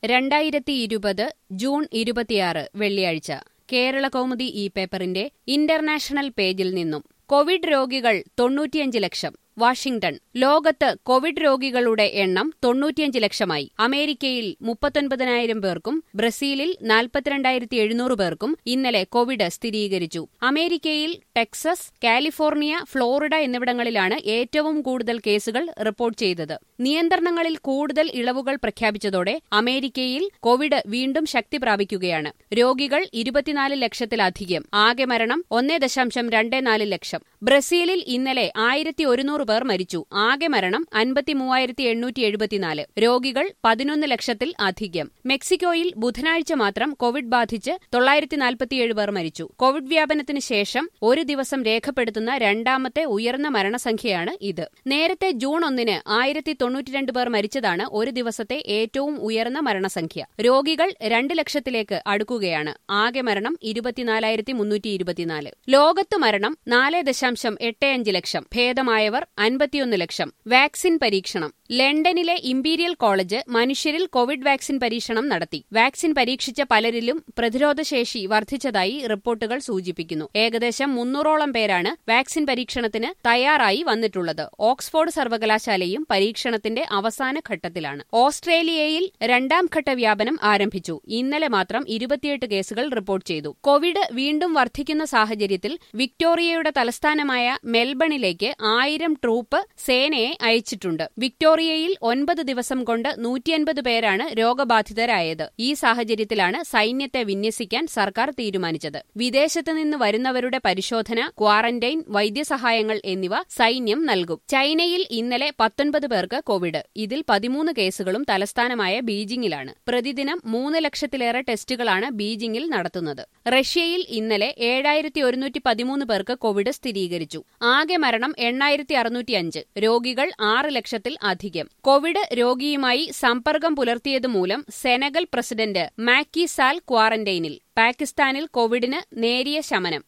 രണ്ടായിരത്തി ഇരുപത് ജൂൺ ഇരുപത്തിയാറ് വെള്ളിയാഴ്ച കേരള കൗമുദി ഈ പേപ്പറിന്റെ ഇന്റർനാഷണൽ പേജിൽ നിന്നും കോവിഡ് രോഗികൾ തൊണ്ണൂറ്റിയഞ്ച് ലക്ഷം വാഷിംഗ്ടൺ ലോകത്ത് കോവിഡ് രോഗികളുടെ എണ്ണം തൊണ്ണൂറ്റിയഞ്ച് ലക്ഷമായി അമേരിക്കയിൽ മുപ്പത്തൊൻപതിനായിരം പേർക്കും ബ്രസീലിൽ നാൽപ്പത്തിരണ്ടായിരത്തി എഴുന്നൂറ് പേർക്കും ഇന്നലെ കോവിഡ് സ്ഥിരീകരിച്ചു അമേരിക്കയിൽ ടെക്സസ് കാലിഫോർണിയ ഫ്ലോറിഡ എന്നിവിടങ്ങളിലാണ് ഏറ്റവും കൂടുതൽ കേസുകൾ റിപ്പോർട്ട് ചെയ്തത് നിയന്ത്രണങ്ങളിൽ കൂടുതൽ ഇളവുകൾ പ്രഖ്യാപിച്ചതോടെ അമേരിക്കയിൽ കോവിഡ് വീണ്ടും ശക്തി പ്രാപിക്കുകയാണ് രോഗികൾ ഇരുപത്തിനാല് ലക്ഷത്തിലധികം ആകെ മരണം ഒന്നേ ദശാംശം രണ്ട് നാല് ലക്ഷം ബ്രസീലിൽ ഇന്നലെ ആയിരത്തി ഒരുന്നൂറ് പേർ മരിച്ചു ആകെ മരണം അൻപത്തി മൂവായിരത്തി എണ്ണൂറ്റി എഴുപത്തിനാല് രോഗികൾ പതിനൊന്ന് ലക്ഷത്തിൽ അധികം മെക്സിക്കോയിൽ ബുധനാഴ്ച മാത്രം കോവിഡ് ബാധിച്ച് തൊള്ളായിരത്തി നാൽപ്പത്തിയേഴ് പേർ മരിച്ചു കോവിഡ് വ്യാപനത്തിന് ശേഷം ഒരു ദിവസം രേഖപ്പെടുത്തുന്ന രണ്ടാമത്തെ ഉയർന്ന മരണസംഖ്യയാണ് ഇത് നേരത്തെ ജൂൺ ഒന്നിന് ആയിരത്തി തൊണ്ണൂറ്റിരണ്ട് പേർ മരിച്ചതാണ് ഒരു ദിവസത്തെ ഏറ്റവും ഉയർന്ന മരണസംഖ്യ രോഗികൾ രണ്ട് ലക്ഷത്തിലേക്ക് അടുക്കുകയാണ് ആകെ മരണം ഇരുപത്തിനാലായിരത്തി മുന്നൂറ്റി ഇരുപത്തിനാല് ലോകത്ത് മരണം നാല് ദശാംശം എട്ട് അഞ്ച് ലക്ഷം ഭേദമായവർ അൻപത്തിയൊന്ന് ലക്ഷം വാക്സിൻ പരീക്ഷണം ലണ്ടനിലെ ഇംപീരിയൽ കോളേജ് മനുഷ്യരിൽ കോവിഡ് വാക്സിൻ പരീക്ഷണം നടത്തി വാക്സിൻ പരീക്ഷിച്ച പലരിലും പ്രതിരോധശേഷി വർദ്ധിച്ചതായി റിപ്പോർട്ടുകൾ സൂചിപ്പിക്കുന്നു ഏകദേശം മുന്നൂറോളം പേരാണ് വാക്സിൻ പരീക്ഷണത്തിന് തയ്യാറായി വന്നിട്ടുള്ളത് ഓക്സ്ഫോർഡ് സർവകലാശാലയും പരീക്ഷണത്തിന്റെ അവസാന ഘട്ടത്തിലാണ് ഓസ്ട്രേലിയയിൽ രണ്ടാം ഘട്ട വ്യാപനം ആരംഭിച്ചു ഇന്നലെ മാത്രം ഇരുപത്തിയെട്ട് കേസുകൾ റിപ്പോർട്ട് ചെയ്തു കോവിഡ് വീണ്ടും വർദ്ധിക്കുന്ന സാഹചര്യത്തിൽ വിക്ടോറിയയുടെ തലസ്ഥാനമായ മെൽബണിലേക്ക് ആയിരം ട്രൂപ്പ് സേനയെ അയച്ചിട്ടുണ്ട് വിക്ടോറിയയിൽ ഒൻപത് ദിവസം കൊണ്ട് നൂറ്റിയൻപത് പേരാണ് രോഗബാധിതരായത് ഈ സാഹചര്യത്തിലാണ് സൈന്യത്തെ വിന്യസിക്കാൻ സർക്കാർ തീരുമാനിച്ചത് വിദേശത്ത് നിന്ന് വരുന്നവരുടെ പരിശോധന ക്വാറന്റൈൻ വൈദ്യസഹായങ്ങൾ എന്നിവ സൈന്യം നൽകും ചൈനയിൽ ഇന്നലെ പത്തൊൻപത് പേർക്ക് കോവിഡ് ഇതിൽ പതിമൂന്ന് കേസുകളും തലസ്ഥാനമായ ബീജിംഗിലാണ് പ്രതിദിനം മൂന്ന് ലക്ഷത്തിലേറെ ടെസ്റ്റുകളാണ് ബീജിംഗിൽ നടത്തുന്നത് റഷ്യയിൽ ഇന്നലെ ഏഴായിരത്തി ഒരുന്നൂറ്റി പതിമൂന്ന് പേർക്ക് കോവിഡ് സ്ഥിരീകരിച്ചു ആകെ മരണം എണ്ണായിരത്തി അറുന്നൂറ്റി അഞ്ച് രോഗികൾ ആറ് ലക്ഷത്തിൽ അധികം കോവിഡ് രോഗിയുമായി സമ്പർക്കം പുലർത്തിയതുമൂലം സെനഗൽ പ്രസിഡന്റ് മാക്കി സാൽ ക്വാറന്റൈനിൽ പാകിസ്ഥാനിൽ കോവിഡിന് നേരിയ ശമനം